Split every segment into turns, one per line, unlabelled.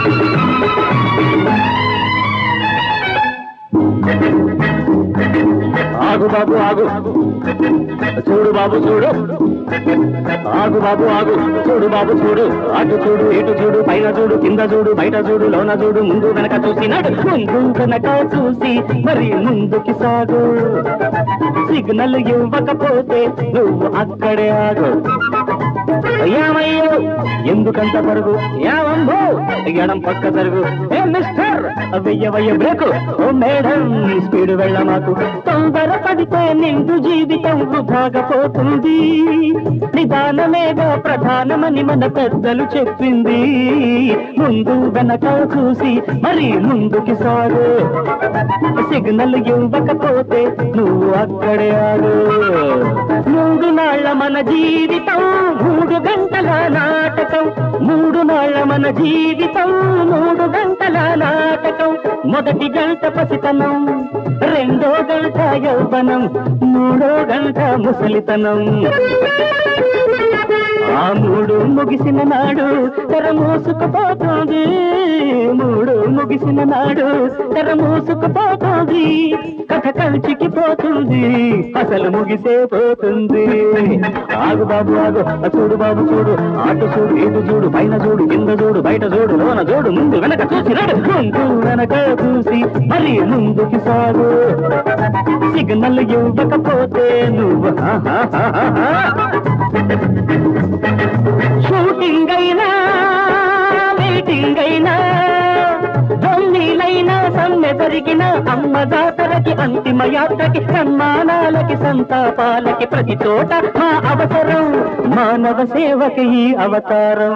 ఆగు బాబు ఆగు చూడు బాబు చూడు ఆగు బాబు ఆగు చూడు బాబు చూడు అటు చూడు ఇటు చూడు పైన చూడు కింద చూడు బయట చూడు లోన చూడు ముందు వెనక చూసినాడు ముందు వెనక చూసి మరి ముందుకి సాగు సిగ్నల్ ఇవ్వకపోతే నువ్వు అక్కడే ఆగు ఏమయ్యో ఎందుకంత పరుగు ఏమంబో ఎడం పక్క జరుగు ఏ మిస్టర్ వెయ్యవయ్య బ్రేకు ఓ మేడం నీ స్పీడ్ వెళ్ళ మాకు తొందర పడితే నిండు జీవితం వృధాగా పోతుంది నిదానమేగా ప్రధానమని మన పెద్దలు చెప్పింది ముందు వెనక చూసి మరి ముందుకి సాగు సిగ్నల్ ఇవ్వకపోతే నువ్వు అక్కడే ఆడు మూడు నాళ్ళ మన జీవితం మూడు గంటల నాటకం మూడు నాళ్ళ మన జీవితం మూడు గంటల నాటకం మొదటి గంట పసితనం రెండో గంట యౌవనం మూడో గంట ముసలితనం ఆ మూడు ముగిసిన నాడు తెర మూసుకుపోతుంది మూడు ముగిసిన నాడు తెర మూసుకుపోతుంది కథ కంచికి పోతుంది అసలు ముగిసే పోతుంది ఆగు బాబు ఆగు ఆ చూడు బాబు చూడు అటు చూడు ఇటు చూడు పైన చూడు కింద చూడు బయట చూడు లోన చూడు ముందు వెనక చూసినాడు ముందు వెనక చూసి మరి ముందుకి సాగు సిగ్నల్ ఇవ్వకపోతే నువ్వు హా, హా, హా, హా, హా. షూటింగ్ అయినా మీటింగ్ అయినా దొన్నీలైనా సమ్మె జరిగిన అమ్మ జాతరకి అంతిమ యాత్రకి సన్మానాలకి సంతాపాలకి ప్రతి చోట మా అవసరం మానవ సేవకి ఈ అవతారం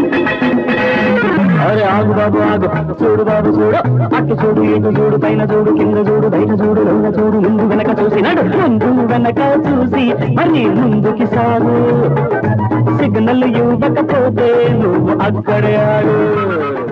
అరే ఆగు బాబు ఆగు చూడు బాబు చూడు అటు చూడు ఇటు చూడు పైన చూడు కింద చూడు బయట చూడు లోన చూడు ముందు వెనక చూసినాడు ముందు వెనక చూసి మరి ముందుకి సాగు సిగ్నల్ ఇవ్వకపోతే నువ్వు అక్కడే ఆడు